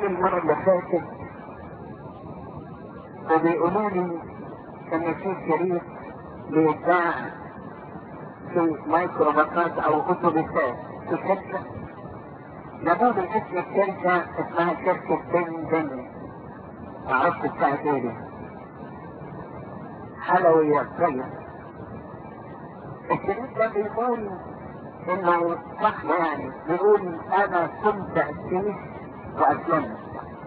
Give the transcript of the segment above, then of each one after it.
المرة اللي فاتت وبيقولوا لي ان في شريك بيتباع في ميكروباصات او اتوبيسات في شركة جابوا لي اسم الشركة اسمها شركة بن بن معرفش بتاعت ايه دي حلويات طيب الشريك ده بيقول انه صح يعني بيقول انا كنت اسيس واسلمت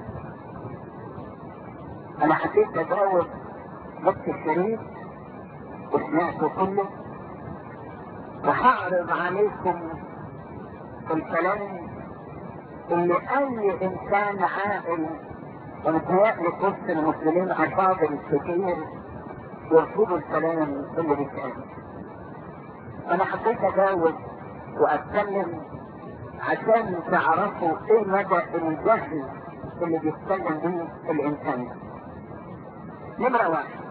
انا حبيت اجاوب نفس الشريك وسمعته كله وهعرض عليكم الكلام اللي اي انسان عاقل ومتهيألي في وسط المسلمين افاضل كتير يرفضوا الكلام اللي بيتقال انا حبيت اجاوب واتكلم عشان تعرفوا ايه مدى الجهل اللي بيتكلم بيه الانسان نمرة واحد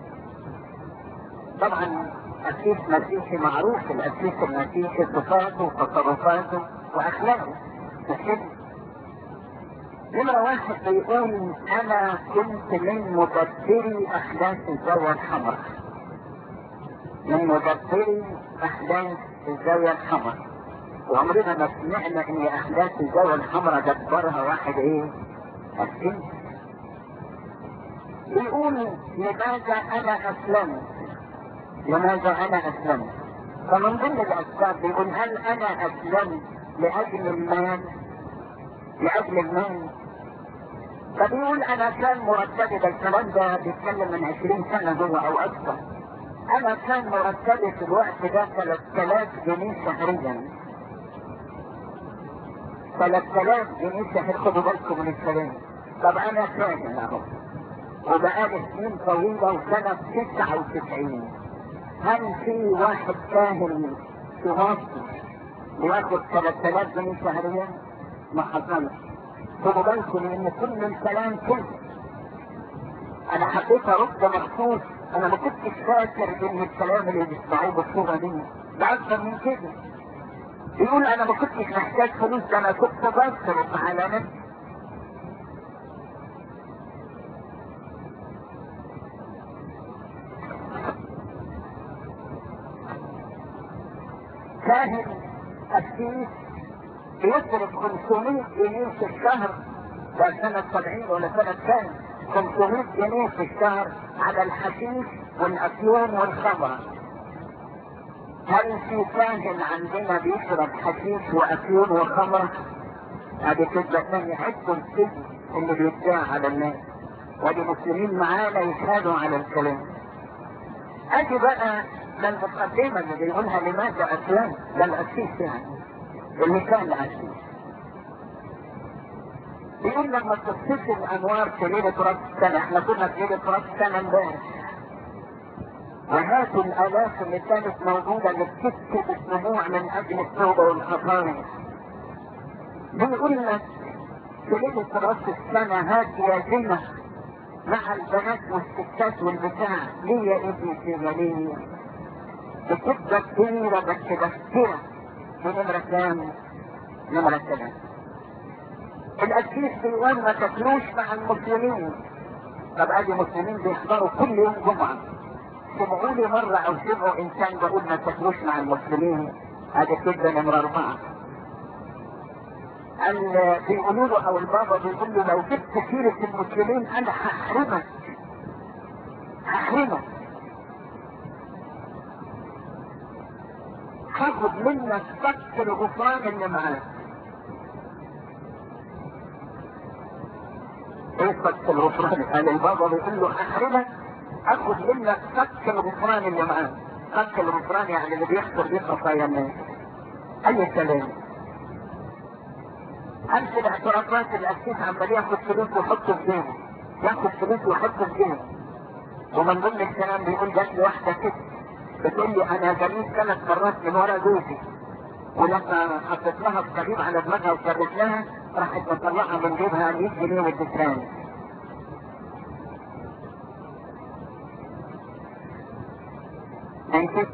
طبعا أسيس مسيحي معروف الأسيس المسيحي صفاته وتصرفاته وأخلاقه مش نمرة واحد بيقول أنا كنت من مدبري أحداث الزاوية الحمراء من مدبري أحداث الزاوية الحمراء وعمرنا ما سمعنا إن أحداث الزاوية الحمراء دبرها واحد إيه؟ أسيس بيقول لماذا أنا أسلمت؟ لماذا أنا أسلمت؟ فمن ضمن الأسباب بيقول هل أنا أسلمت لأجل المال؟ لأجل المال؟ فبيقول أنا كان مرتبي ده الكلام ده بيتكلم من 20 سنة جوه أو أكثر. أنا كان مرتبي في الوقت ده 3000 جنيه شهريا. 3000 جنيه شهريا خدوا بالكم من الكلام. طب أنا كامل أهو. وبقالي سنين طويلة وسنة 99 هل في واحد كاهن في مصر بياخد 3000 جنيه شهريا؟ ما حصلش خدوا بالكم ان كل الكلام كده انا حبيت ارد مخصوص انا ما كنتش فاكر ان الكلام اللي بيسمعوه بالصوره دي ده اكتر من كده يقول انا ما كنتش محتاج فلوس ده انا كنت بصرف على نفسي كاهن السيس بيصرف 500 جنيه في الشهر ده سنة 70 ولا سنة كام 500 جنيه في الشهر على الحشيش والأفيون والخمرة هل في كاهن عندنا بيشرب حشيش وأفيون وخمرة؟ هذه كذبة ثانية حتى السجن اللي بيتباع على الناس ودي مسلمين معانا يشهدوا على الكلام اجي بقى للمقدمة اللي بيقولها لماذا أسلام ده الأسيس يعني اللي كان أسيس بيقول لما تصفي الأنوار في ليلة رأس السنة احنا كنا في ليلة رأس السنة امبارح وهات الآلاف اللي كانت موجودة اللي بتكتب الدموع من أجل التوبة والخطايا بيقول لك في ليلة رأس السنة هات يا زنا مع البنات والستات والبتاع ليه يا ابني في غنية بتبقى كبيرة بس بكتيرة في نمرة كام؟ نمرة ثلاثة الأسيس بيقول ما تاكلوش مع المسلمين طب ادي مسلمين بيحضروا كل يوم جمعة سمعوا لي مرة او سمعوا انسان بقول ما تاكلوش مع المسلمين ادي كده نمرة اربعة قال بيقولوا له او البابا بيقول له لو جبت سيرة المسلمين انا هحرمك هحرمك هاخد منك فك الغفران اللي معاك ايه فك الغفران قال البابا بيقول له هحرمك اخد منك فك الغفران اللي معاك فك الغفران يعني اللي بيغفر بيه خطايا الناس اي كلام امشي الاعترافات الاسيس عمال ياخد فلوس ويحطه في جيبه ياخد فلوس ويحطه في جيبه ومن ضمن الكلام بيقول جات لي واحده كده بتقول لي انا جريت ثلاث مرات من ورا جوزي ولما حطيت لها الصليب على دماغها وكرت لها راحت مطلعها من جيبها 100 جنيه وادتها انت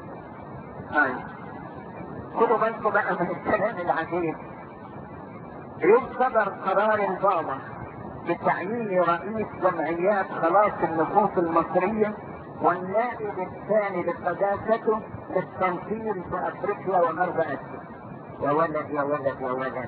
طيب خدوا بالكم بقى من الكلام العجيب يوم صدر قرار البابا بتعيين رئيس جمعيات خلاص النفوس المصرية والنائب الثاني لقداسته للتنصير في افريقيا وغرب اسيا يا ولد يا ولد يا ولد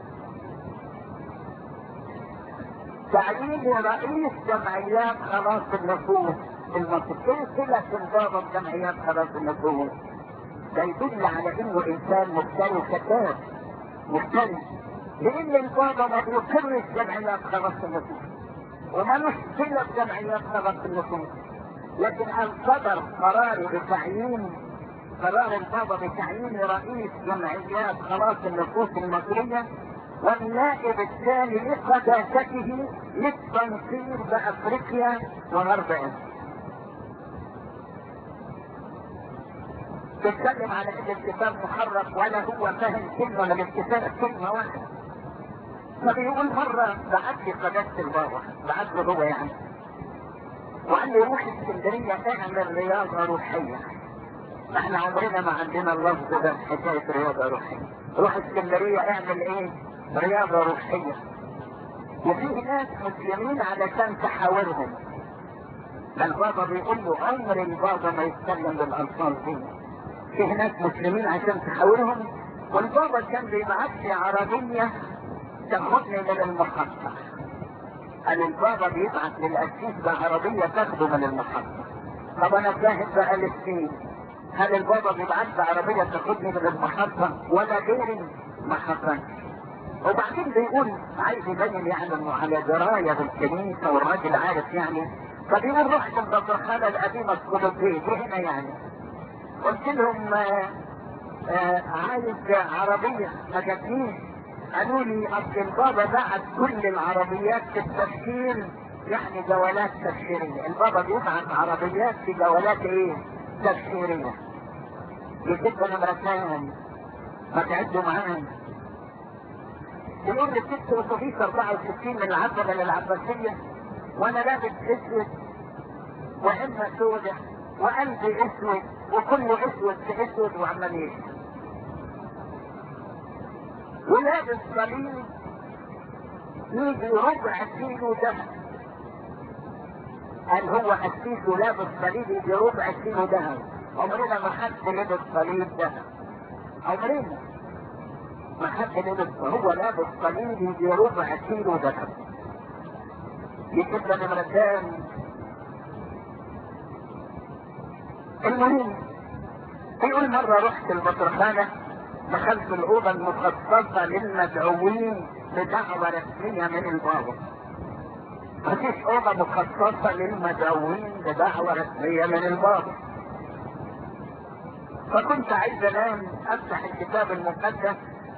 تعيين رئيس جمعيات خلاص النفوس المصرية ايه صلة البابا بجمعيات خلاص النفوس ده يدل على انه انسان مختلف كتاب مختلف لان البابا ما بيقرش جمعيات خلاص النفوس وما صلة بجمعيات خلاص النفوس لكن ان صدر قرار بتعيين قرار البابا بتعيين رئيس جمعيات خلاص النفوس المصرية والنائب الثاني لقداسته للتنصير بافريقيا وغرب اسيا تتكلم على ان الكتاب محرف ولا هو فاهم كلمه من الكتاب كلمه واحده فبيقول مره بعت لي قداسه البابا بعت له هو يعني وقال لي روح اسكندريه اعمل رياضه روحيه احنا عمرنا ما عندنا اللفظ ده حكايه رياضه روحيه روح اسكندريه اعمل ايه رياضه روحيه وفي ناس مسلمين علشان تحاورهم البابا بيقول له عمر البابا ما يتكلم بالالفاظ دي فيه ناس مسلمين عشان تحاورهم والبابا كان بيبعت لي عربية تاخدني من المحطة قال البابا بيبعت للأسيس بعربية تاخده من المحطة طب انا جاهز بقى للسين هل البابا بيبعت لي عربية تاخدني من المحطة ولا غيري ما حصلش وبعدين بيقول عايز يبين يعني انه على دراية بالكنيسة والراجل عارف يعني فبيقول رحت البطرخانة القديمة السلطية دي هنا يعني قلت لهم آه آه عايز عربية ما جاتنيش قالوا لي اصل البابا بعت كل العربيات في التفكير يعني جولات تبشيرية البابا بيبعت عربيات في جولات ايه تبشيرية يجيب نمرة كام ما تعدوا معانا يقول لي ست اتوبيس 64 من العتبة للعباسية وانا لابس اسود وعمة سودة وقلبي اسود وكله اسود في اسود وعمال يشتم ولابس صليب يجي ربع كيلو دم قال هو قسيسه لابس صليب يجي ربع كيلو دم عمرنا ما حد لبس صليب ده عمرنا ما حد لبس هو لابس صليب يجي ربع كيلو دم يجيب لنا نمرتان المهم يقول مرة رحت البطرخانة دخلت الأوضة المخصصة للمدعوين بدعوة رسمية من البابا مفيش أوضة مخصصة للمدعوين بدعوة رسمية من البابا فكنت عايز انام افتح الكتاب المقدس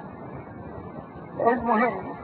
المهم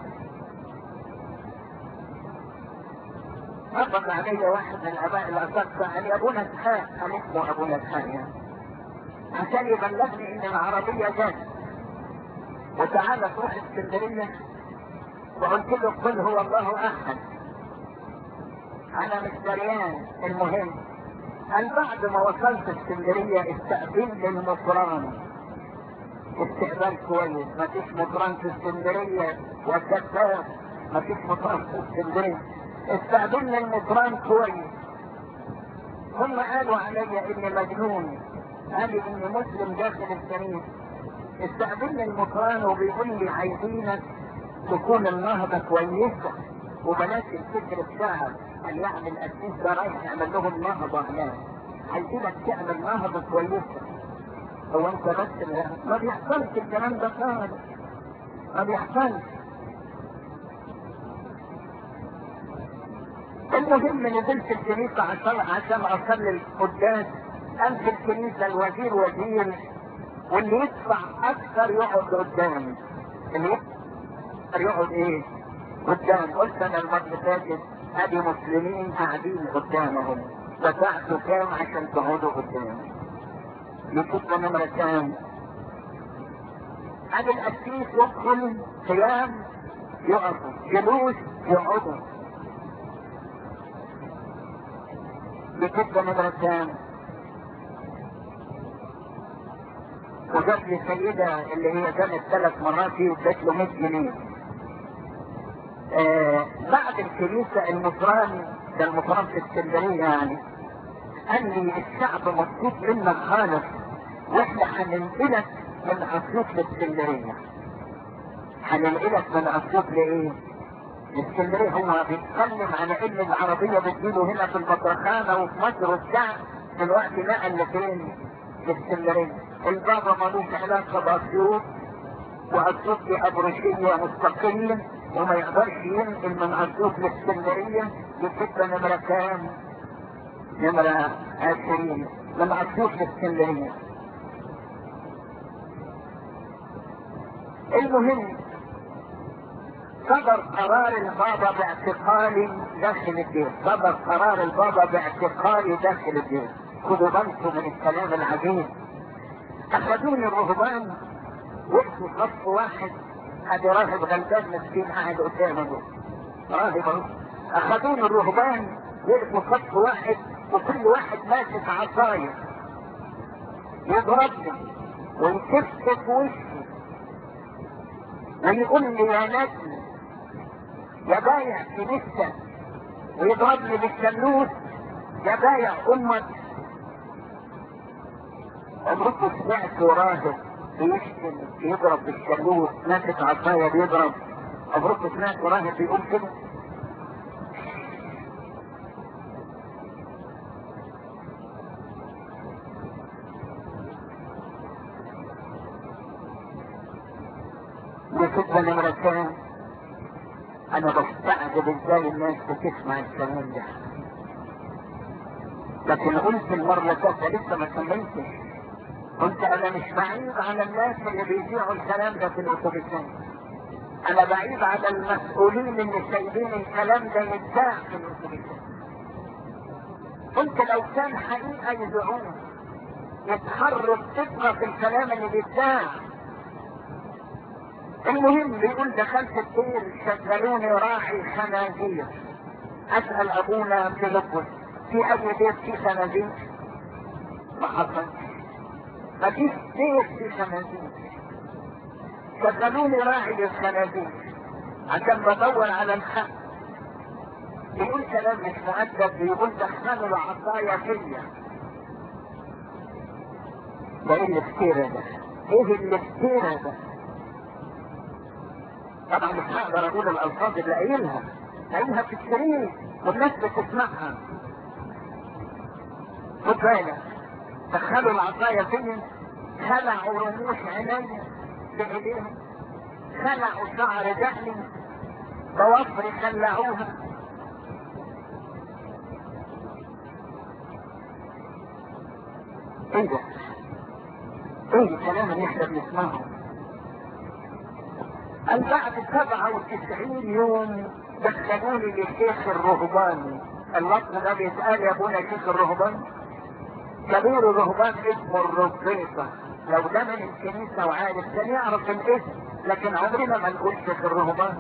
أطلق علي واحد من الآباء الأساقفة قال لي أبونا إسحاق قال اسمه أبونا إسحاق يعني عشان يبلغني إن العربية جت وتعالى تروح اسكندرية وقلت له قل هو الله أحد أنا مش دريان المهم قال بعد ما وصلت اسكندرية استقبلني المصران استقبال كويس مفيش مصران في اسكندرية وكذاب مفيش مصران في اسكندرية استقبلنا المصران كويس هم قالوا علي اني مجنون قالوا اني مسلم داخل الكنيسة استقبلنا المصران وبيقول لي عايزينك تكون النهضة كويسة وبلاش الفكر بتاعك ان يعمل الاسيس ده رايح يعمل لهم نهضة هناك عايزينك تعمل نهضة كويسة هو انت بس اللي ما بيحصلش الكلام ده خالص ما بيحصلش المهم نزلت الكنيسة عشان عشان اصلي القداس قام في الكنيسة الوزير وزير واللي يدفع اكثر يقعد قدام اللي يدفع يقعد ايه قدام قلت انا المرة اللي فاتت ادي مسلمين قاعدين قدامهم دفعتوا كام عشان تقعدوا قدام يكتب نمرة كام ادي القسيس يدخل قيام يقفوا جلوس يقعدوا يكتب نمرة كام وجاب لي سيدة اللي هي كانت ثلاث مرات وادت له 100 جنيه آه بعد الكنيسة المطران ده المطران في اسكندرية يعني قال لي الشعب مبسوط منك خالص واحنا هننقلك من اسيوط لاسكندرية هننقلك من اسيوط لايه؟ لاسكندرية هو بيتكلم على ان العربية بتجيله هنا في البطرخانة وفي مصر وبتاع دلوقتي نقل لفين؟ لاسكندرية البابا ملوش علاقة باسيوط واسيوط دي ابرشية مستقلة وما يقدرش ينقل من اسيوط لاسكندرية بتبقى نمرة كام؟ نمرة عشرين من اسيوط لاسكندرية المهم صدر قرار البابا باعتقالي داخل الدين صدر قرار البابا باعتقالي داخل الدين خدوا بالكم من الكلام العجيب اخذوني الرهبان وقفوا صف واحد ادي راهب غلبان مسكين قاعد قدامه راهب اهو اخذوني الرهبان وقفوا صف واحد وكل واحد ماسك عصايه يضربني ويكف في وشي ويقول لي يا نجم يا بايع كنيسة ويضربني بالشلوت يا بايع امك عمركم سمعتوا راهب بيشتم بيضرب بالشلوت ماسك عصايه بيضرب عمركم سمعتوا راهب بيقول كده بتبقى نمرة كام انا بستعجب ازاي الناس بتسمع الكلام ده لكن قلت المرة الثالثة لسه ما كملتش قلت انا مش بعيد على الناس اللي بيذيعوا الكلام ده في الاتوبيسات انا بعيد على المسؤولين اللي سايبين الكلام ده يتذاع في الاتوبيسات قلت لو كان حقيقة يذيعوه يتحرك ثقة في الكلام اللي بيتذاع المهم بيقول دخلت الدير شغلوني راعي خنازير اسال ابونا فيلبس في اي بيت فيه خنازير ما حصلش ما فيش بيت فيه خنازير شغلوني راعي للخنازير عشان بدور على الحق بيقول كلام مش مؤدب بيقول دخلوا العصاية فيا ده ايه الافتراء ده؟ ايه الافتراء ده؟ طبعا مش هقدر اقول الالفاظ اللي قايلها قايلها في الشريط والناس بتسمعها خد بالك دخلوا العصاية فين خلعوا رموش عيني بايديهم خلعوا شعر دقني ضوافري خلعوها ايه ده؟ ايه الكلام اللي احنا بنسمعه؟ قال بعد 97 يوم دخلوني للشيخ الرهباني اللفظ ده بيتقال يا ابونا شيخ الرهبان كبير الرهبان اسمه الربيطة لو ده من الكنيسة وعارف كان يعرف الاسم لكن عمرنا ما نقول شيخ الرهبان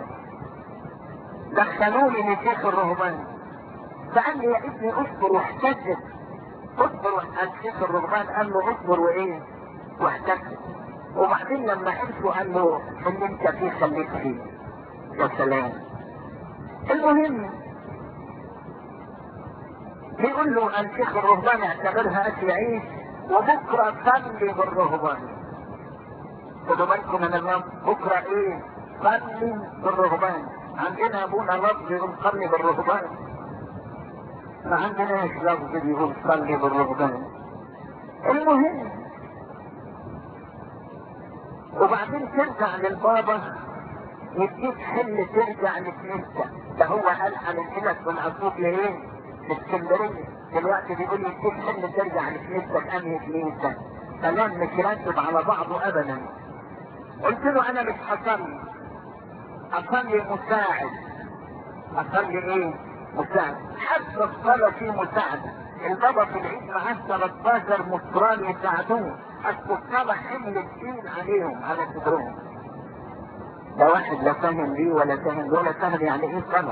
دخلوني لشيخ الرهبان فقال لي يا ابني اصبر واحتسب اصبر الشيخ الرهبان قال له اصبر وايه واحتسب وبعدين لما عرفوا قال له اللي انت فيه خليك فيه يا سلام المهم بيقول له الشيخ الرهبان اعتبرها اكل عيش وبكره صلي بالرهبان خدوا بالكم من الرب بكره ايه صلي بالرهبان عندنا ابونا لفظ يقول صلي بالرهبان ما عندناش لفظ بيقول صلي بالرهبان المهم وبعدين ترجع للبابا يديك حل ترجع لكنيسة ده هو قال هننقلك من اسيوط لايه؟ لاسكندرية دلوقتي بيقول يديك حل ترجع لكنيسة في انهي كنيسة كلام مش راكب على بعضه ابدا قلت له انا مش هصلي اصلي مساعد اصلي ايه؟ مساعد حتى الصلاة في مساعدة البابا في العيد معاه 13 مصران يساعدوه اصل الصلاة حمل الدين عليهم على صدرهم ده واحد لا فاهم ليه ولا فاهم ولا فاهم يعني ايه صلاة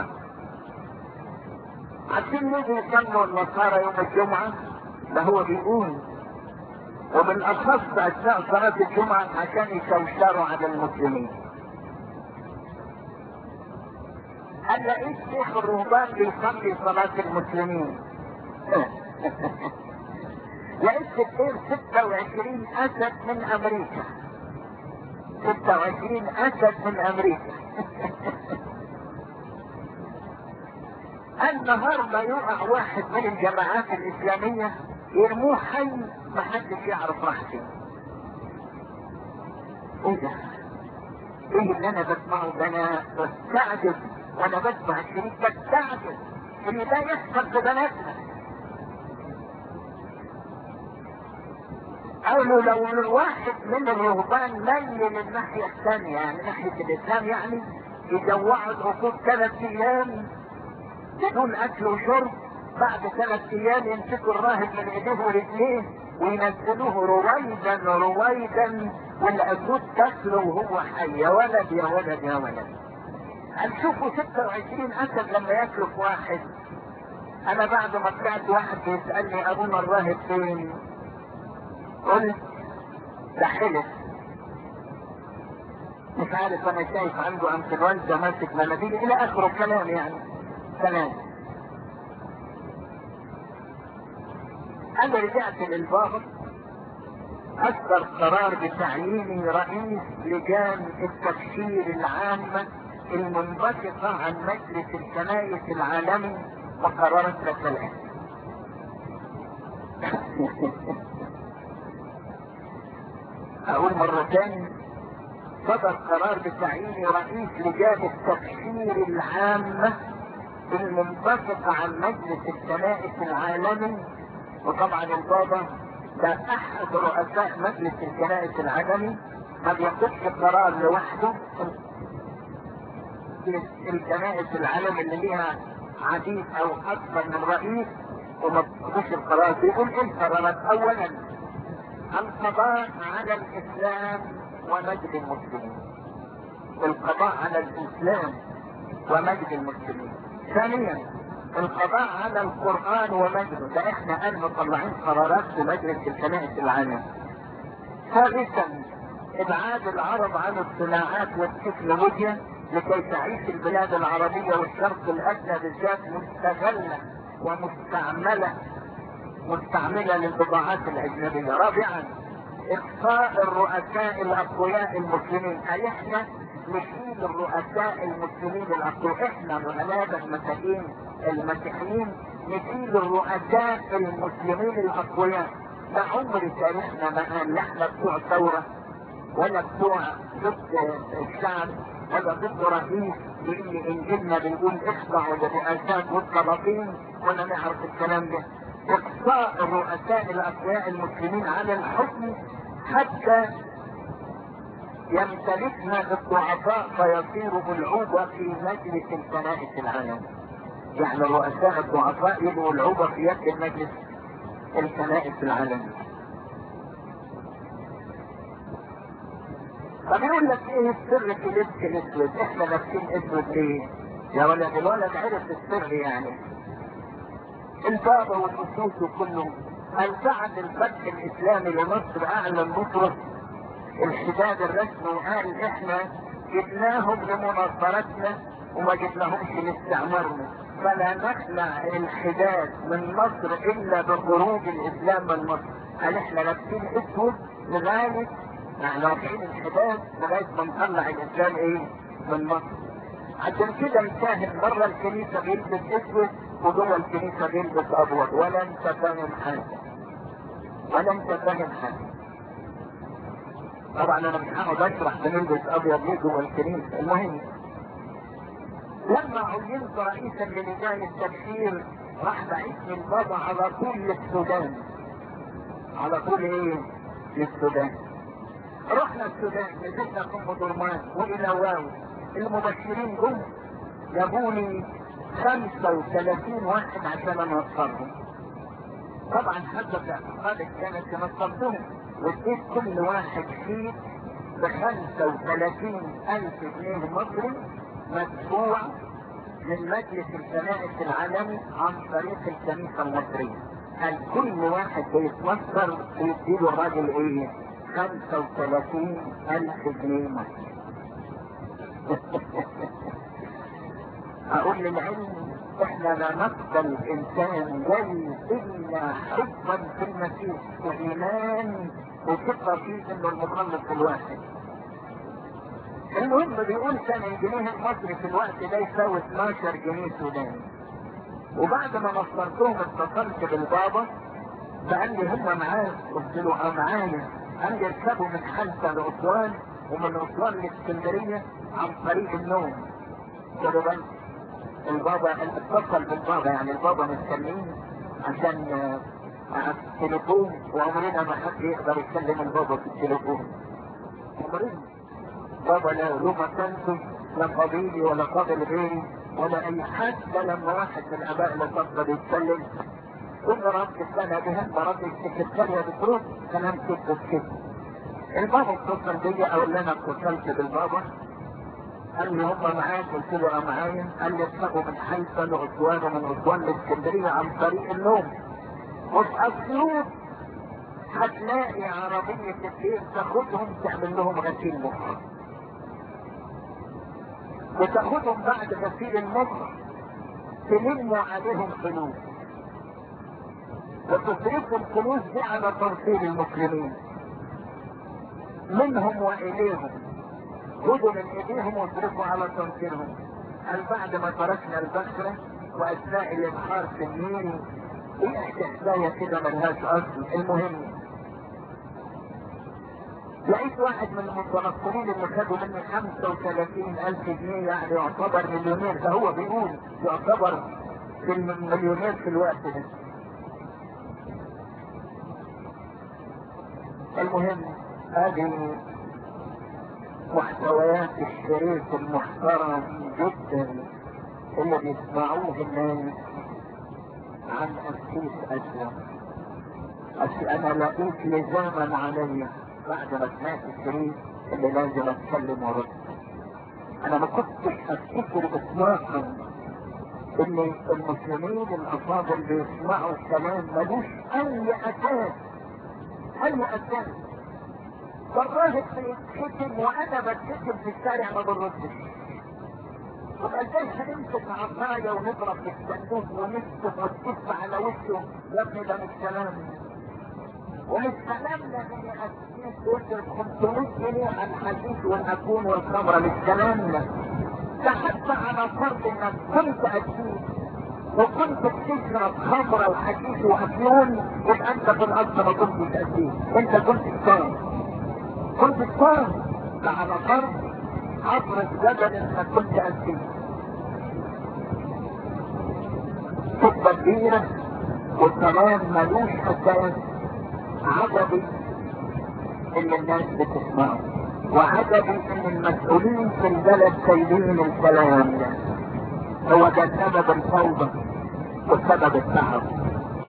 عشان نيجي يصلوا النصارى يوم الجمعة ده هو بيقول ومن اخص اثناء صلاة الجمعة عشان يشوشروا على المسلمين قال لقيت شيخ الرهبان بيصلي صلاة المسلمين لقيت في الدير 26 اسد من امريكا 26 اسد من امريكا النهارده يقع واحد من الجماعات الاسلاميه يرموه حي ما حدش يعرف راح فين ايه ده؟ ايه اللي انا بسمعه ده انا بستعجب وانا بسمع الشريك بستعجب ان ده يحصل في بلدنا قالوا لو الواحد من الرهبان ميل الناحية الثانية يعني ناحية الإسلام يعني يجوعوا الركوب ثلاث أيام بدون أكل وشرب بعد ثلاث أيام يمسكوا الراهب من إيديه ورجليه وينزلوه رويدا رويدا والأسود تاكله وهو حي يا ولد يا ولد يا ولد هنشوفوا 26 أسد لما ياكلوا في واحد أنا بعد ما طلعت واحد بيسألني أبونا الراهب فين؟ قلت ده حلف مش عارف انا شايف عنده انفلونزا ماسك مناديل الى اخره كلام يعني كلام انا رجعت للبابا اصدر قرار بتعييني رئيس لجان التبشير العامة المنبثقة عن مجلس الكنائس العالمي وقررت ثلاثة اقول مرة تاني صدر قرار بتعيين رئيس لجان التبشير العامة المنبثقة عن مجلس الكنائس العالمي وطبعا البابا ده احد رؤساء مجلس الكنائس العالمي ما بياخدش القرار لوحده الكنائس العالم اللي ليها عديد او اكثر من رئيس وما بياخدش القرار بيقول ايه القرارات اولا القضاء على الاسلام ومجد المسلمين القضاء على الاسلام ومجد المسلمين ثانيا القضاء على القرآن ومجده ده احنا قال مطلعين قرارات في مجلس الكنائس العالم ثالثا ابعاد العرب عن الصناعات والتكنولوجيا لكي تعيش البلاد العربية والشرق الادنى بالذات مستغلة ومستعملة مستعملة للبضاعات الاجنبية رابعا اقصاء الرؤساء الاقوياء المسلمين اي احنا نشيل الرؤساء المسلمين الاقوياء احنا الغلابة المساكين المسيحيين نشيل الرؤساء المسلمين الاقوياء ده عمر تاريخنا ما قال لا احنا بتوع ثورة ولا بتوع ضد الشعب ولا ضد رئيس لان انجيلنا بنقول اخضعوا للرؤساء والسلاطين ولا نعرف الكلام ده اقصاء الرؤساء الاقوياء المسلمين على الحكم حتى يمتلكها الضعفاء فيصير العوبة في مجلس الكنائس العالم يعني الرؤساء الضعفاء يبقوا العوبة في يد المجلس الكنائس العالمي طب يقول لك ايه السر في لبس الاسود احنا لابسين اسود ليه يا ولد الولد عرف السر يعني البابا والنصوص وكله قال بعد الفتح الاسلامي لمصر اعلن مصر الحداد الرسمي وقال احنا جبناهم لمناصرتنا وما جبناهمش لاستعمارنا فلا نخلع الحداد من مصر الا بخروج الاسلام من مصر قال احنا لابسين اسود لغايه يعني رافعين الحداد لغايه ما نطلع الاسلام ايه من مصر عشان كده الكاهن بره الكنيسه بيلبس اسود وجوه الكنيسه بيلبس ابيض ولا انت فاهم حاجه ولا انت فاهم حاجه طبعا انا مش هقعد اشرح بنلبس ابيض ليه جوه الكنيسه المهم لما عينت رئيسا للجان التبشير راح بعث من بابا على طول للسودان على طول ايه للسودان رحنا السودان نزلنا ام درمان والى واو المبشرين جم جابوني 35 واحد عشان انصرهم طبعا حسب الاعتقاد كانت نصرتهم واديت كل واحد فيه ب 35 الف جنيه مصري مدفوع من مجلس الكنائس العالمي عن طريق الكنيسه المصريه قال كل واحد بيتمصر ويديله الراجل ايه 35 الف جنيه مصري اقول للعلم احنا لا نقبل انسان جاي الا حبا في المسيح وايمان وثقه فيه انه المخلص الواحد المهم بيقول كان الجنيه المصري في الوقت ده يساوي 12 جنيه سوداني وبعد ما نصرتهم اتصلت بالبابا فقال لي هم معاك قلت له اه معايا قال لي اركبوا من حلفة لأسوان ومن أسوان لاسكندرية عن طريق النوم قلت له بس البابا اتصل بالبابا يعني البابا مستنيين عشان على التليفون وعمرنا ما حد يقدر يكلم البابا في التليفون عمرنا بابا لا له مكانته لا قبيلي ولا قابل غيري ولا اي حتى لما واحد من اباء الفضل يتكلم كل رد السنة بهم برد السكرتارية بتروح كلام كده كده البابا اتصل بيا او اللي انا اتصلت بالبابا قال لي هم معاك قلت له اه معايا قال لي اطلقوا من حيفا لعدوان ومن عدوان لاسكندريه عن طريق النوم وفي اسيوط هتلاقي عربية كتير تاخدهم تعمل لهم غسيل مخ وتاخدهم بعد غسيل المخ تلموا عليهم فلوس وتصرفوا الفلوس دي على تنصير المسلمين منهم واليهم خذوا من ايديهم واصرفوا على تنصيرهم قال بعد ما تركنا البشرة واثناء الابحار في النيل ايه حكاية كده ملهاش اصل المهم لقيت واحد من المتنصرين اللي خدوا مني 35 الف جنيه يعني يعتبر مليونير ده هو بيقول يعتبر في المليونير في الوقت ده المهم هذه محتويات الشريط المحترم جدا اللي بيسمعوه الناس عن أسيس أسلم أصل أنا لقيت لزاما علي بعد ما سمعت الشريط اللي لازم أتكلم وأرد أنا ما كنتش أفتكر إطلاقا إن المسلمين الأفاضل بيسمعوا كلام ملوش أي أساس أي أساس فالراجل بيتكتم وأنا بتكتم في الشارع ما بردش يبقى ازاي هنمسك عصاية ونضرب في الصندوق ونكتب ونكتب على وشه يا ابني ده مش كلام ومش كلامنا ان اسيس يصرف 500 جنيه على الحديد والاكون والخمره مش كلامنا ده حتى على فرض انك كنت اسيس وكنت بتشرب خمره وحديد وافيون يبقى انت في الاصل ما كنتش اسيس انت كنت كام كنت كام ده على فرض عبر الجبل انك كنت اسيس خطبه كبيره والكلام ملوش اساس عجبي ان الناس بتسمعه وعجبي ان المسؤولين في البلد سايبين الكلام ده هو ده سبب الفوضى وسبب التعب